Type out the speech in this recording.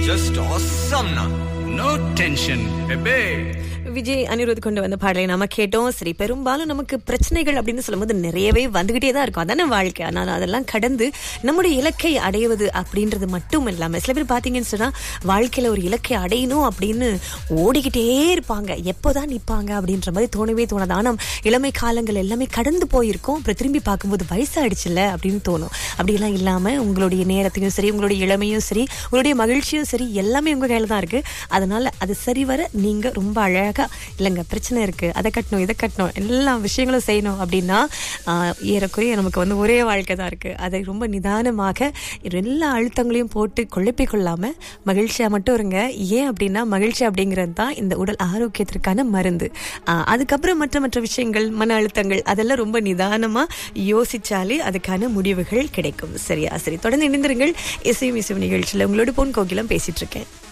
just ஆசம்னா no tension பெபே விஜய் அனிருத் கொண்டு வந்த பாடலை நாம கேட்டோம் சரி பெரும்பாலும் நமக்கு பிரச்சனைகள் அப்படின்னு சொல்லும்போது நிறையவே வந்துகிட்டே தான் இருக்கும் அதானே வாழ்க்கை ஆனால் அதெல்லாம் கடந்து நம்முடைய இலக்கை அடைவது அப்படின்றது மட்டும் இல்லாம சில பேர் பாத்தீங்கன்னு சொன்னா வாழ்க்கையில ஒரு இலக்கை அடையணும் அப்படின்னு ஓடிக்கிட்டே இருப்பாங்க எப்போதான் நிப்பாங்க அப்படின்ற மாதிரி தோணவே தோணாது ஆனா இளமை காலங்கள் எல்லாமே கடந்து போயிருக்கும் அப்புறம் திரும்பி பார்க்கும்போது வயசாயிடுச்சுல்ல அப்படின்னு தோணும் அப்படியெல்லாம் இல்லாம உங்களுடைய நேரத்தையும் சரி உங்களுடைய இளமையும் சரி உங்களுடைய மகிழ்ச்சியும் சரி எல்லாமே உங்க கையில தான் இருக்கு அதனால அது சரிவர நீங்க ரொம்ப அழகா இல்லைங்க பிரச்சனை இருக்கு அதை கட்டணும் இதை கட்டணும் எல்லா விஷயங்களும் செய்யணும் அப்படின்னா ஆஹ், ஏறக்குறைய நமக்கு வந்து ஒரே வாழ்க்கை தான் இருக்கு அதை ரொம்ப நிதானமாக எல்லா அழுத்தங்களையும் போட்டு குழப்பிக் கொள்ளாம மகிழ்ச்சியா மட்டும் இருங்க ஏன் அப்படின்னா மகிழ்ச்சி அப்படிங்கிறது தான் இந்த உடல் ஆரோக்கியத்திற்கான மருந்து ஆஹ், அதுக்கப்புறம் மற்ற மற்ற விஷயங்கள் மன அழுத்தங்கள் அதெல்லாம் ரொம்ப நிதானமா யோசிச்சாலே அதுக்கான முடிவுகள் கிடைக்கும் சரியா சரி தொடர்ந்து இணைந்திருங்கள் இசையும் இசையும் நிகழ்ச்சியில் உங்களோட பொன் கோகிலம் பேசிட்டு இருக்கேன்